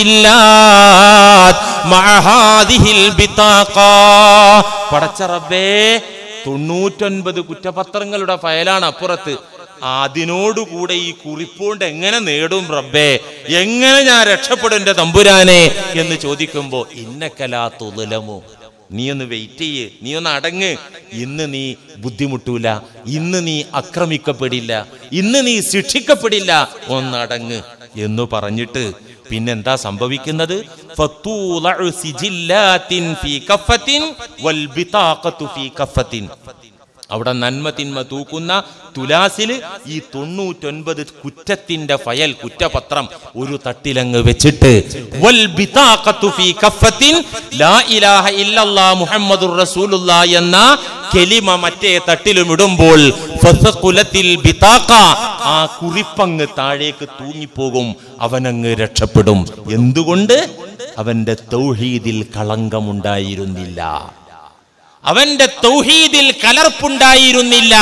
സിജില്ലാത്ത് മഹാദിഹിൽ ബിതാഖാ പടച്ച റബ്ബേ തൊണ്ണൂറ്റൊൻപത് കുറ്റപത്രങ്ങളുടെ ഫയലാണ് അപ്പുറത്ത് അതിനോടുകൂടെ ഈ കുറിപ്പോണ്ട് എങ്ങനെ നേടും റബ്ബേ എങ്ങനെ ഞാൻ രക്ഷപ്പെടും എന്റെ തമ്പുരാനെ എന്ന് ചോദിക്കുമ്പോ ഇന്നക്കലാ തുലമോ നീ ഒന്ന് വെയിറ്റ് ചെയ്യ് നീ ഒന്ന് അടങ്ങ് ഇന്ന് നീ ബുദ്ധിമുട്ടൂല ഇന്ന് നീ ആക്രമിക്കപ്പെടില്ല ഇന്ന് നീ ശിക്ഷിക്കപ്പെടില്ല ഒന്നടങ്ങ് എന്ന് പറഞ്ഞിട്ട് പിന്നെന്താ സംഭവിക്കുന്നത് ഫത്തൂളഉ സിജില്ലാത്തിൻ ഫീ കഫത്തിൻ വൽ ബിതാഖത്തു ഫീ കഫത്തിൻ അവിടെ നന്മ തിന്മ തൂക്കുന്ന തുലാസില് ഈ തൊണ്ണൂറ്റൊൻപത് കുറ്റത്തിന്റെ ഫയൽ കുറ്റപത്രം ഒരു തട്ടിലങ്ങ് വെച്ചിട്ട് വൽ ബിതാഖത്തു ഫീ കഫത്തിൻ ലാ ഇലാഹ ഇല്ലല്ലാ മുഹമ്മദുർ റസൂലുള്ളാ എന്ന കെലിമ മറ്റേ തട്ടിലും ഇടുമ്പോൾ ഫസഖുലത്തിൽ ബിതാഖ ആ കുറിപ്പങ്ങ് താഴേക്ക് തൂങ്ങിപ്പോകും അവനങ്ങ് രക്ഷപ്പെടും എന്തുകൊണ്ട് അവന്റെ തൗഹീദിൽ കളങ്കമുണ്ടായിരുന്നില്ല അവന്റെ തൗഹീദിൽ കലർപ്പുണ്ടായിരുന്നില്ല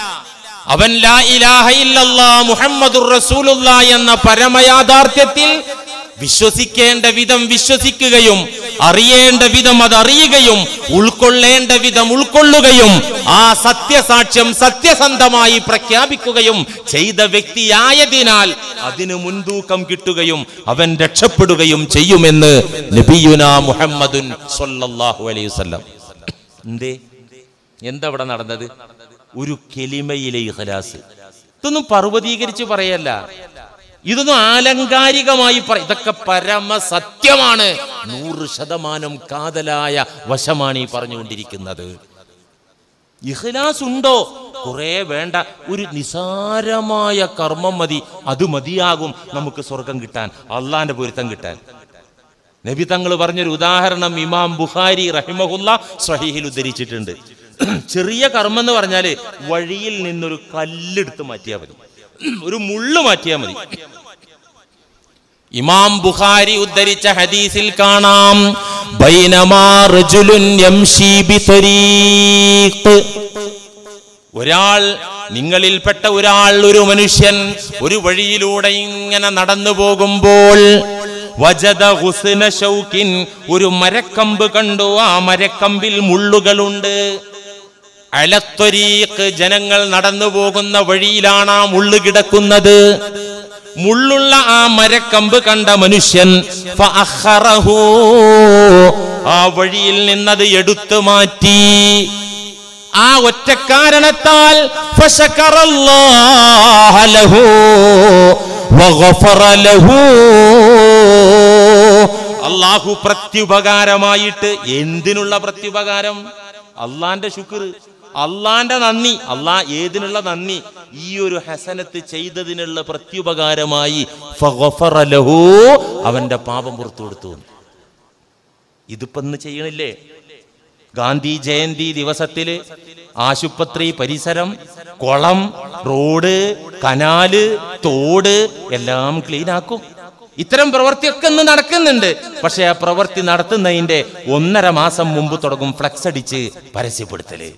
അവൻ ലാ ഇലാഹ ഇല്ലല്ലാ മുഹമ്മദുർ റസൂലുള്ളാ എന്ന പരമയാഥാർത്ഥ്യത്തിൽ വിശ്വസിക്കേണ്ട വിധം വിശ്വസിക്കുകയും അറിയേണ്ട വിധം അത് അറിയുകയും ഉൾക്കൊള്ളേണ്ട വിധം ഉൾക്കൊള്ളുകയും ആ സത്യസാക്ഷ്യം സത്യസന്ധമായി പ്രഖ്യാപിക്കുകയും ചെയ്ത വ്യക്തിയായതിനാൽ അതിന് മുൻതൂക്കം കിട്ടുകയും അവൻ രക്ഷപ്പെടുകയും ചെയ്യുമെന്ന് നബിയുന മുഹമ്മദുൻ സല്ലല്ലാഹു അലൈഹി വസല്ലം എന്തേ എന്താ ഇവിടെ നടന്നത് ഒരു കെലിമയിലെ ഇഖലാസ് ഇതൊന്നും പർവ്വതീകരിച്ച് പറയല്ല ഇതൊന്നും ആലങ്കാരികമായി പറ ഇതൊക്കെ പരമ സത്യമാണ് നൂറ് ശതമാനം കാതലായ വശമാണ് ഈ പറഞ്ഞുകൊണ്ടിരിക്കുന്നത് ഇഖ്ലാസ് ഉണ്ടോ കുറെ വേണ്ട ഒരു നിസാരമായ കർമ്മം മതി അത് മതിയാകും നമുക്ക് സ്വർഗം കിട്ടാൻ അള്ളാന്റെ പൊരുത്തം കിട്ടാൻ നബി തങ്ങൾ പറഞ്ഞൊരു ഉദാഹരണം ഇമാം ബുഖാരി റഹിമഹുല്ല സ്വഹീഹിൽ ഉദ്ധരിച്ചിട്ടുണ്ട് ചെറിയ കർമ്മം എന്ന് പറഞ്ഞാല് വഴിയിൽ നിന്നൊരു കല്ലെടുത്ത് മാറ്റിയാൽ മതി ഒരു മുള്ളു മാറ്റിയാൽ മതി ഇമാം ബുഖാരി ഉദ്ധരിച്ച ഹദീസിൽ കാണാം ബൈനമാ റജുലുൻ യംശി ബിതരീഖ് ഒരാൾ നിങ്ങളിൽപ്പെട്ട ഒരാൾ ഒരു മനുഷ്യൻ ഒരു വഴിയിലൂടെ ഇങ്ങനെ നടന്നു പോകുമ്പോൾ വജദ ഹുസ്ന ഷൗക്കിൻ ഒരു മരക്കമ്പ് കണ്ടു ആ മരക്കമ്പിൽ മുള്ളുകളുണ്ട് അലത്തൊരീക്ക് ജനങ്ങൾ നടന്നു പോകുന്ന വഴിയിലാണ് ആ മുള്ളു കിടക്കുന്നത് മുള്ളുള്ള ആ മരക്കമ്പ് കണ്ട മനുഷ്യൻ ഫഅഖറഹു. ആ വഴിയിൽ നിന്നത് എടുത്തു മാറ്റി ആ ഒറ്റ കാരണത്താൽ ഫശകറല്ലാഹ ലഹു വഗഫറ ലഹു. അള്ളാഹു പ്രത്യുപകാരമായിട്ട് എന്തിനുള്ള പ്രത്യുപകാരം അള്ളാന്റെ ശുക്ർ അള്ളാന്റെ നന്ദി അള്ളാ ഏതിനുള്ള നന്ദി ഈ ഒരു ഹസനത്ത് ചെയ്തതിനുള്ള പ്രത്യുപകാരമായി ഫഗഫറ ലഹു. അവന്റെ പാപം പുറത്തു കൊടുത്തു ഇതിപ്പോ ഇന്ന് ചെയ്യണില്ലേ ഗാന്ധി ജയന്തി ദിവസത്തില് ആശുപത്രി പരിസരം കുളം റോഡ് കനാല് തോട് എല്ലാം ക്ലീൻ ആക്കും ഇത്തരം പ്രവൃത്തിയൊക്കെ ഇന്ന് നടക്കുന്നുണ്ട് പക്ഷെ ആ പ്രവൃത്തി നടത്തുന്നതിന്റെ ഒന്നര മാസം മുമ്പ് തുടങ്ങും ഫ്ലക്സ് അടിച്ച് പരസ്യപ്പെടുത്തല്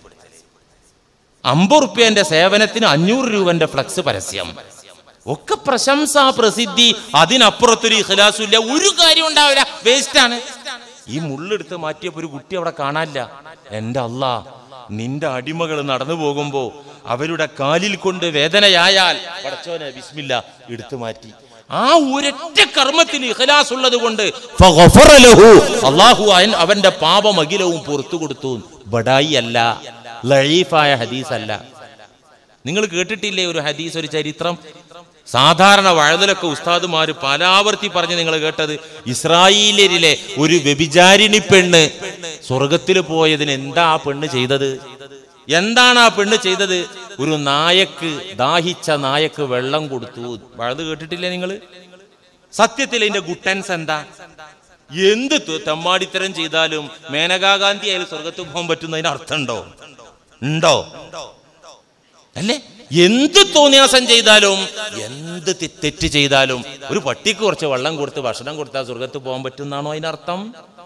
അമ്പത് റുപ്യന്റെ സേവനത്തിന് അഞ്ഞൂറ് രൂപന്റെ ഫ്ലക്സ് പരസ്യം ഒക്കെ പ്രശംസ പ്രസിദ്ധി അതിനപ്പുറത്തൊരു ഇഖ്ലാസും ഇല്ല ഒരു കാര്യം ഉണ്ടാവില്ല വേസ്റ്റ് ആണ് ഈ മുള്ളെടുത്ത് മാറ്റിയപ്പോ ഒരു കുട്ടി അവിടെ കാണാനില്ല എന്റെ അല്ലാ നിന്റെ അടിമകൾ നടന്നു പോകുമ്പോ അവരുടെ കാലിൽ കൊണ്ട് വേദനയായാൽ പടച്ചോനെ ബിസ്മില്ല എടുത്തു മാറ്റി ആ ഒരൊറ്റ കർമ്മത്തിന് ഇഖലാസ് ഉള്ളത് കൊണ്ട് ഫഗഫറ ലഹു. അള്ളാഹു അവൻ- അവന്റെ പാപം അഖിലവും പുറത്തു കൊടുത്തു ബഡായി അല്ല ലഴീഫായ ഹദീസ് അല്ല നിങ്ങൾ കേട്ടിട്ടില്ലേ ഒരു ഹദീസ് ഒരു ചരിത്രം സാധാരണ വഴുതലൊക്കെ ഉസ്താദുമാര് പലാവർത്തി പറഞ്ഞ് നിങ്ങൾ കേട്ടത് ഇസ്രായേലിലെ ഒരു വ്യഭിചാരിണി പെണ്ണ് സ്വർഗത്തിൽ പോയതിന് എന്താ ആ പെണ്ണ് ചെയ്തത് എന്താണ് ആ പെണ്ണ് ചെയ്തത് ഒരു നായക്ക് ദാഹിച്ച നായക്ക് വെള്ളം കൊടുത്തു വഴുത് കേട്ടിട്ടില്ലേ നിങ്ങൾ സത്യത്തിൽ അതിന്റെ ഗുട്ടൻസ് എന്താ എന്ത് തു- തെമ്മാടിത്തരം ചെയ്താലും മേനകാ ഗാന്ധി ആയാലും സ്വർഗത്ത് പോകാൻ പറ്റുന്നതിന് അർത്ഥമുണ്ടോ ഉണ്ടോ അല്ലേ എന്ത് തോന്നിയാസം ചെയ്താലും എന്ത് തെ- തെറ്റ് ചെയ്താലും ഒരു പട്ടിക്ക് കുറച്ച് വെള്ളം കൊടുത്ത് ഭക്ഷണം കൊടുത്താൽ സ്വർഗത്ത് പോകാൻ പറ്റുന്നാണോ അതിനർത്ഥം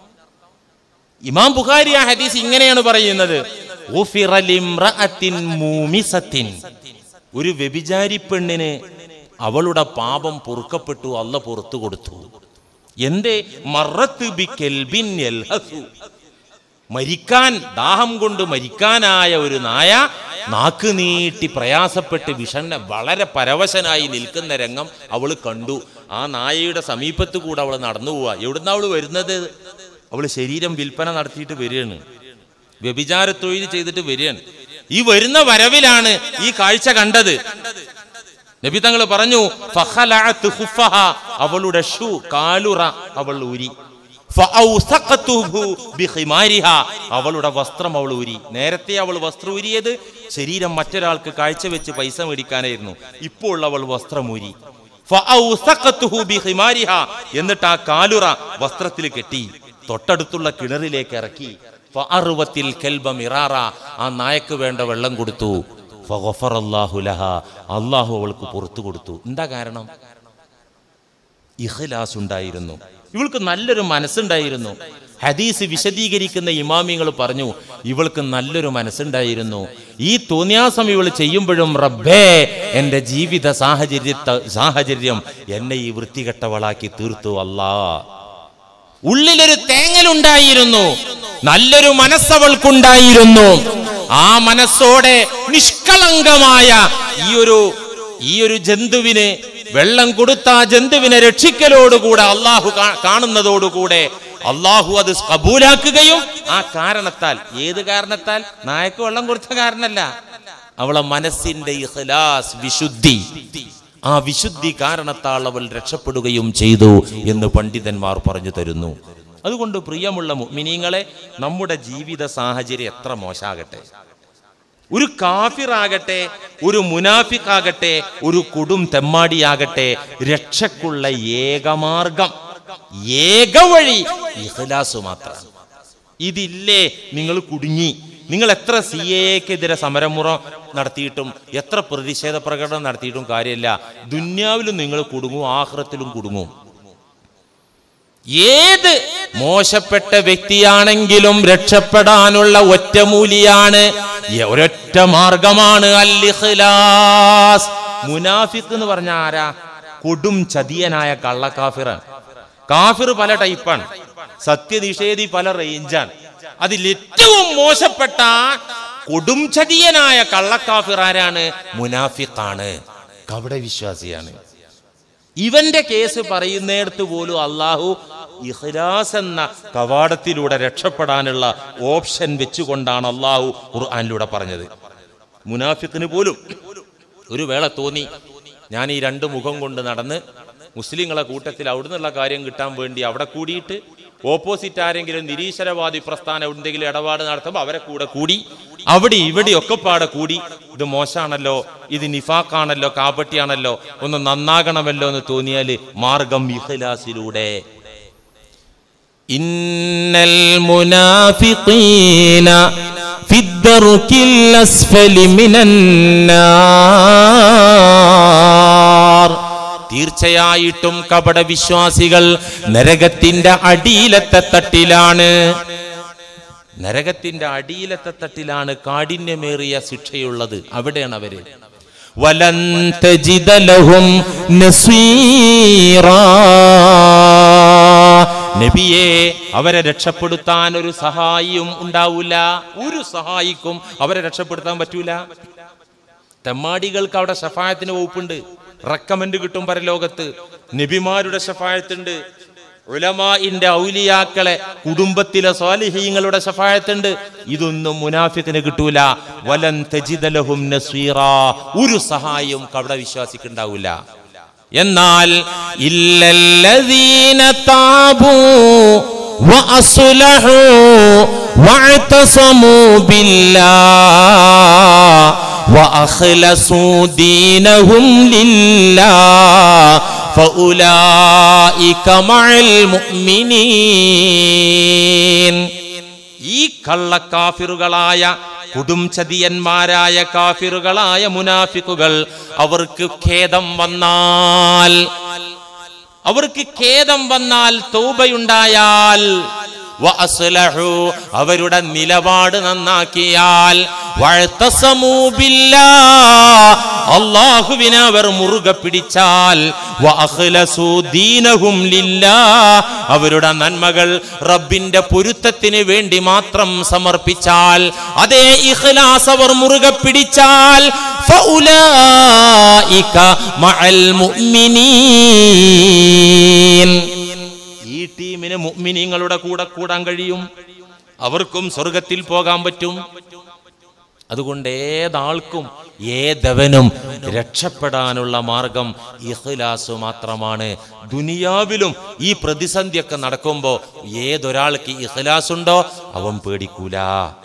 ഇമാം ബുഖാരി ആ ഹദീസ് ഇങ്ങനെയാണ് പറയുന്നത് "ഉഫിറ ലിംറഅത്തിൻ മൂമിസത്തിൻ." ഒരു വ്യഭിചാരി പെണ്ണിന് അവളുടെ പാപം പൊറുക്കപ്പെട്ടു അല്ല പുറത്തു കൊടുത്തു എന്തേ മറത്ത് ബി കെൽബിൻ യൽഹസു. മരിക്കാൻ ദാഹം കൊണ്ട് മരിക്കാനായ ഒരു നായ നാക്ക് നീട്ടി പ്രയാസപ്പെട്ട് വിഷണ്ണ വളരെ പരവശനായി നിൽക്കുന്ന രംഗം അവൾ കണ്ടു ആ നായയുടെ സമീപത്ത് കൂടെ അവൾ നടന്നു പോവാ എവിടുന്ന അവൾ വരുന്നത് അവൾ ശരീരം വിൽപ്പന നടത്തിയിട്ട് വരികയാണ് വ്യഭിചാര തൊഴിൽ ചെയ്തിട്ട് വരികയാണ് ഈ വരുന്ന വരവിലാണ് ഈ കാഴ്ച കണ്ടത് നബി തങ്ങൾ പറഞ്ഞു "ഫഖലഅത്ത് ഖുഫഹ." അവളുടെ ഷൂ കാലുറ അവൾ ഊരി ഫഔസഖത്തുഹു ബിഖിമാരിഹ. അവളുടെ വസ്ത്രം അവൾ ഊരി നേരത്തെ അവൾ വസ്ത്രം ഊരിയത് ശരീരം മറ്റൊരാൾക്ക് കാഴ്ചവെച്ച് പൈസ മേടിക്കാനായിരുന്നു ഇപ്പോൾ അവൾ വസ്ത്രം ഊരി ഫഔസഖത്തുഹു ബിഖിമാരിഹ. എന്നിട്ട് ആ കാലുറ വസ്ത്രത്തിൽ കെട്ടി തൊട്ടടുത്തുള്ള കിണറിലേക്ക് ഇറക്കി ഫഅർവത്തിൽ കൽബ മിറാറ ആ നായക്ക് വേണ്ട വെള്ളം കൊടുത്തു ഫഗഫറല്ലാഹു ലഹ. അള്ളാഹു അവൾക്ക് പുറത്തു കൊടുത്തു എന്താ കാരണം ഇഖ്ലാസ് ഉണ്ടായിരുന്നു ഇവൾക്ക് നല്ലൊരു മനസ്സുണ്ടായിരുന്നു ഹദീസ് വിശദീകരിക്കുന്ന ഇമാമിങ്ങൾ പറഞ്ഞു ഇവൾക്ക് നല്ലൊരു മനസ്സുണ്ടായിരുന്നു ഈ തോന്നിയാസം ഇവൾ ചെയ്യുമ്പോഴും റബ്ബേ എന്റെ ജീവിത സാഹചര്യ സാഹചര്യം എന്നെ ഈ വൃത്തികെട്ടവളാക്കി തീർത്തു അല്ലാ ഉള്ളിലൊരു തേങ്ങലുണ്ടായിരുന്നു നല്ലൊരു മനസ്സവൾക്കുണ്ടായിരുന്നു ആ മനസ്സോടെ നിഷ്കളങ്കമായ ഈ ഒരു ഈ ഒരു ജന്തുവിന് വെള്ളം കൊടുത്ത ആ ജന്തുവിനെ രക്ഷിക്കലോടുകൂടെ അള്ളാഹു കാ- കാണുന്നതോടുകൂടെ അള്ളാഹു അത് കബൂലാക്കുകയും ആ കാരണത്താൽ ഏത് കാരണത്താൽ നായക്ക് വെള്ളം കൊടുത്ത കാരണല്ല അവളെ മനസ്സിന്റെ ഇഖ്ലാസ് വിശുദ്ധി ആ വിശുദ്ധി കാരണത്താൽ അവൾ രക്ഷപ്പെടുകയും ചെയ്തു എന്ന് പണ്ഡിതന്മാർ പറഞ്ഞു തരുന്നു അതുകൊണ്ട് പ്രിയമുള്ള മിനിങ്ങളെ നമ്മുടെ ജീവിത സാഹചര്യം എത്ര മോശാകട്ടെ ഒരു കാഫിറാകട്ടെ ഒരു മുനാഫിക്കാകട്ടെ ഒരു കൊടും തെമ്മാടിയാകട്ടെ രക്ഷക്കുള്ള ഏകമാർഗം ഏക വഴി ഇഖ്ലാസ് മാത്രം ഇതില്ലേ നിങ്ങൾ കുടുങ്ങി നിങ്ങൾ എത്ര സി എക്കെതിരെ സമരമുറ നടത്തിയിട്ടും എത്ര പ്രതിഷേധ പ്രകടനം നടത്തിയിട്ടും കാര്യമില്ല ദുന്യാവിലും നിങ്ങൾ കുടുങ്ങും ആഹ്റത്തിലും കുടുങ്ങും ഏത് മോശപ്പെട്ട വ്യക്തിയാണെങ്കിലും രക്ഷപ്പെടാനുള്ള ഒറ്റമൂലിയാണ് ഈ ഒരൊറ്റ മാർഗമാണ് അൽ ഇഖ്ലാസ് മുനാഫിഖ് എന്ന് പറഞ്ഞ ആരാ കൊടും ചതിയനായ കള്ളക്കാഫിറാണ് കാഫിർ പല ടൈപ്പാണ് സത്യനിഷേധി പല റേഞ്ചാണ് അതിൽ ഏറ്റവും മോശപ്പെട്ട കൊടുംചതിയനായ കള്ളക്കാഫിർ ആരാണ് മുനാഫിഖാണ് കപട വിശ്വാസിയാണ് ഇവന്റെ കേസ് പറയുന്നിടത്ത് പോലും അള്ളാഹു ഇഖ്ലാസ് എന്ന കവാടത്തിലൂടെ രക്ഷപ്പെടാനുള്ള ഓപ്ഷൻ വെച്ചുകൊണ്ടാണ് അള്ളാഹു ഖുർആനിലൂടെ പറഞ്ഞത് മുനാഫിക്കിന് പോലും ഒരു വേള തോന്നി ഞാൻ ഈ രണ്ട് മുഖം കൊണ്ട് നടന്ന് മുസ്ലിങ്ങളെ കൂട്ടത്തിൽ അവിടുന്നുള്ള കാര്യം കിട്ടാൻ വേണ്ടി അവിടെ കൂടിയിട്ട് ഓപ്പോസിറ്റ് ആരെങ്കിലും നിരീശ്വരവാദി പ്രസ്ഥാനം എന്തെങ്കിലും ഇടപാട് നടത്തുമ്പോൾ അവരെ കൂടെ കൂടി അവിടെ ഇവിടെ ഒക്കെ പാടെ കൂടി ഇത് മോശാണല്ലോ ഇത് നിഫാക്കാണല്ലോ കാപ്പട്ടിയാണല്ലോ ഒന്ന് നന്നാകണമല്ലോ എന്ന് തോന്നിയാല് മാർഗം ഇഖ്ലാസിലൂടെ إن المنافقين في الدرك الأسفل من النار തീർച്ചയായിട്ടും കപട വിശ്വാസികൾ നരകത്തിന്റെ അടിയിലത്തെ തട്ടിലാണ് നരകത്തിന്റെ അടിയിലത്തെ തട്ടിലാണ് കാഠിന്യമേറിയ ശിക്ഷയുള്ളത് അവിടെയാണ് അവര് ولن تجد لهم نصيرا നബിയെ അവരെ രക്ഷപ്പെടുത്താൻ ഒരു സഹായിയും ഉണ്ടാവൂല ഒരു സഹായിക്കും അവരെ രക്ഷപ്പെടുത്താൻ പറ്റൂല തെമ്മാടികൾക്ക് അവിടെ ഷഫായത്തിന് വകുപ്പുണ്ട് റെക്കമെൻഡ് കിട്ടും പരലോകത്ത് നബിമാരുടെ ഷഫായത്തുണ്ട് ഉലമാഇന്റെ ഔലിയാക്കളെ കുടുംബത്തിലെ സ്വാലിഹീങ്ങളുടെ ഷഫായത്തുണ്ട് ഇതൊന്നും മുനാഫിക്കിന് കിട്ടൂല വലൻ തജിദലഹും നസീറ ഒരു സഹായവും കവട വിശ്വാസിക്കുണ്ടാവൂല എന്നാൽ الذين تابوا وأصلحوا واعتصموا بالله وأخلصوا دينهم لله فأولئك مع المؤمنين ഈ കള്ളക്കാഫിറുകളായ കുടുംചതിയന്മാരായ കാഫിറുകളായ മുനാഫിക്കുകൾ അവർക്ക് ഖേദം വന്നാൽ അവർക്ക് ഖേദം വന്നാൽ തൗബയുണ്ടായാൽ വഅസ്ലഹു, അവരുടെ നിലപാട് നന്നാക്കിയാൽ വഅ്തസമൂ ബില്ലാ, അള്ളാഹുവിനെ അവർ മുറുകെ പിടിച്ചാൽ വഅഖ്ലസൂ ദീനഹും ലില്ലാ, അവരുടെ നന്മകൾ റബ്ബിന്റെ പൊരുത്തത്തിന് വേണ്ടി മാത്രം സമർപ്പിച്ചാൽ അതേ ഇഖ്ലാസ് അവർ മുറുകെ പിടിച്ചാൽ ഫൗലായിക മഅൽ മുഅ്മിനീൻ ഈ ടീമിന് മുഅ്മിനീങ്ങളുടെ കൂടെ കൂടാൻ കഴിയും അവർക്കും സ്വർഗത്തിൽ പോകാൻ പറ്റും അതുകൊണ്ട് ഏതാൾക്കും ഏതവനും രക്ഷപ്പെടാനുള്ള മാർഗം ഇഖ്ലാസ് മാത്രമാണ് ദുനിയാവിലും ഈ പ്രതിസന്ധിയൊക്കെ നടക്കുമ്പോൾ ഏതൊരാൾക്ക് ഇഖ്ലാസ് ഉണ്ടോ അവൻ പേടിക്കൂല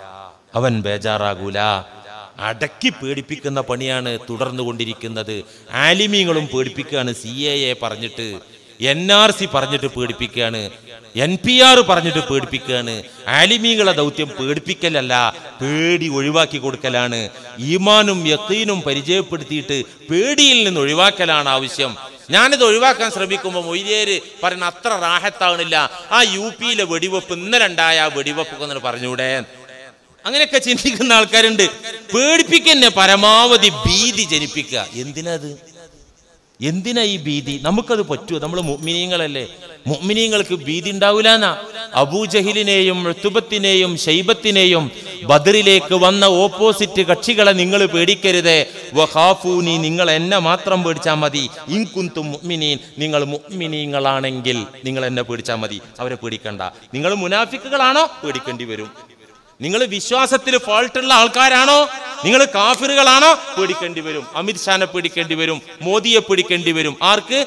അവൻ ബേജാറാകൂല അടക്കി പേടിപ്പിക്കുന്ന പണിയാണ് തുടർന്നു കൊണ്ടിരിക്കുന്നത് ആലിമീങ്ങളും പേടിപ്പിക്കുകയാണ് സി എ എ പറഞ്ഞിട്ട് എൻ ആർ സി പറഞ്ഞിട്ട് പേടിപ്പിക്കുകയാണ് എൻ പി ആർ പറഞ്ഞിട്ട് പേടിപ്പിക്കുകയാണ് ആലിമീങ്ങളെ ദൗത്യം പേടിപ്പിക്കലല്ല പേടി ഒഴിവാക്കി കൊടുക്കലാണ് ഈമാനും യക്കീനും പരിചയപ്പെടുത്തിയിട്ട് പേടിയിൽ നിന്ന് ഒഴിവാക്കലാണ് ആവശ്യം ഞാനിത് ഒഴിവാക്കാൻ ശ്രമിക്കുമ്പോൾ മൊയ്തേര് പറയുന്ന അത്ര റാഹത്താവണില്ല ആ യു പിയിലെ വെടിവെപ്പ് ഇന്നലെ ഉണ്ടായ ആ വെടിവെപ്പ് എന്ന് പറഞ്ഞൂടെ അങ്ങനെയൊക്കെ ചിന്തിക്കുന്ന ആൾക്കാരുണ്ട് പേടിപ്പിക്കന്നെ പരമാവധി ഭീതി ജനിപ്പിക്കുക എന്തിനാ അത് എന്തിനാ ഈ ഭീതി നമുക്കത് പറ്റുമോ നമ്മൾ മുഅ്മിനീങ്ങളല്ലേ മുഅ്മിനീങ്ങൾക്ക് ഭീതി ഉണ്ടാവൂലെന്നാ അബൂജഹിലിനെയും ഋതുബത്തിനെയും ഷൈബത്തിനെയും ബദറിലേക്ക് വന്ന ഓപ്പോസിറ്റ് കക്ഷികളെ നിങ്ങൾ പേടിക്കരുത് വഖാഫൂനി നിങ്ങൾ എന്നെ മാത്രം പേടിച്ചാൽ മതി ഇൻകുന്തും മുഅ്മിനീൻ നിങ്ങൾ മുഅ്മിനീങ്ങളാണെങ്കിൽ നിങ്ങൾ എന്നെ പേടിച്ചാൽ മതി അവരെ പേടിക്കണ്ട നിങ്ങൾ മുനാഫിക്കുകളാണോ പേടിക്കേണ്ടി വരും നിങ്ങൾ വിശ്വാസത്തിൽ ഫാൾട്ടുള്ള ആൾക്കാരാണോ നിങ്ങൾ കാഫിറുകളാണോ പേടിക്കേണ്ടി വരും അമിത് ഷാനെ പേടിക്കേണ്ടി വരും മോദിയെ പേടിക്കേണ്ടി വരും ആർക്ക്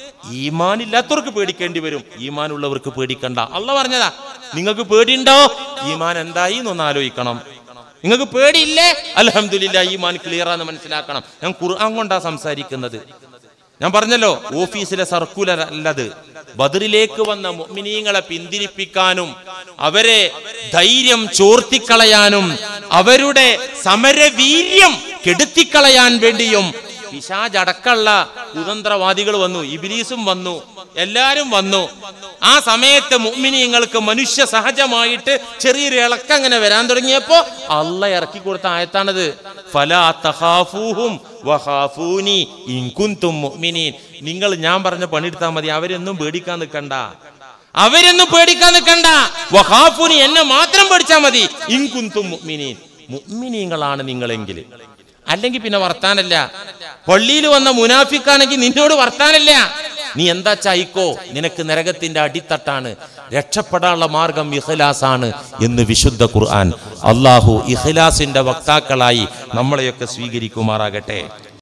ഈമാൻ ഇല്ലാത്തവർക്ക് പേടിക്കേണ്ടി വരും ഈമാൻ ഉള്ളവർക്ക് പേടിക്കണ്ട അല്ല പറഞ്ഞതാ നിങ്ങൾക്ക് പേടിയുണ്ടോ ഈമാൻ എന്തായി എന്നൊന്ന് ആലോചിക്കണം നിങ്ങൾക്ക് പേടിയില്ലേ അലഹമില്ല ഈമാൻ ക്ലിയർ ആണെന്ന് മനസ്സിലാക്കണം ഞാൻ ഖുർആൻ കൊണ്ടാ സംസാരിക്കുന്നത് ഞാൻ പറഞ്ഞല്ലോ ഓഫീസിലെ സർക്കുലർ അല്ലത് ബദറിലേക്ക് വന്ന മുഅ്മിനീങ്ങളെ പിന്തിരിപ്പിക്കാനും അവരെ ധൈര്യം ചോർത്തിക്കളയാനും അവരുടെ സമരവീര്യം കെടുത്തിക്കളയാൻ വേണ്ടിയും പിശാജ് അടക്കമുള്ള കുതന്ത്രവാദികൾ വന്നു ഇബിലീസും വന്നു എല്ലാരും വന്നു ആ സമയത്ത് മുഅ്മിനീങ്ങൾക്ക് മനുഷ്യ സഹജമായിട്ട് ചെറിയൊരു ഇളക്കം അങ്ങനെ വരാൻ തുടങ്ങിയപ്പോ അല്ല ഇറക്കി കൊടുത്ത ആയത്താണത് ഫലാ തഖാഫൂഹും വഖാഫൂനി ഇൻ കുന്തും മുഅ്മിനീൻ നിങ്ങൾ ഞാൻ പറഞ്ഞ പണിയെടുത്താൽ മതി അവരൊന്നും പേടിക്കാൻ നിൽക്കണ്ട അവരൊന്നും പേടിക്കാൻ നിൽക്കണ്ട വഹാഫുനി എന്നെ മാത്രം പേടിച്ചാ മതി ഇൻകുന്തും മുഅ്മിനീൻ മുഅ്മിനീങ്ങളാണ് നിങ്ങളെങ്കിൽ അല്ലെങ്കിൽ പിന്നെ വർത്താനല്ല പള്ളിയിൽ വന്ന മുനാഫിക്കാണെങ്കിൽ നിന്നോട് വർത്താനല്ല നീ എന്താ ചായിക്കോ നിനക്ക് നരകത്തിന്റെ അടിത്തട്ടാണ് രക്ഷപ്പെടാനുള്ള മാർഗം ഇഖ്ലാസാണ് എന്ന് വിശുദ്ധ ഖുർആൻ അള്ളാഹു ഇഖ്ലാസിന്റെ വക്താക്കളായി നമ്മളെയൊക്കെ സ്വീകരിക്കുമാറാകട്ടെ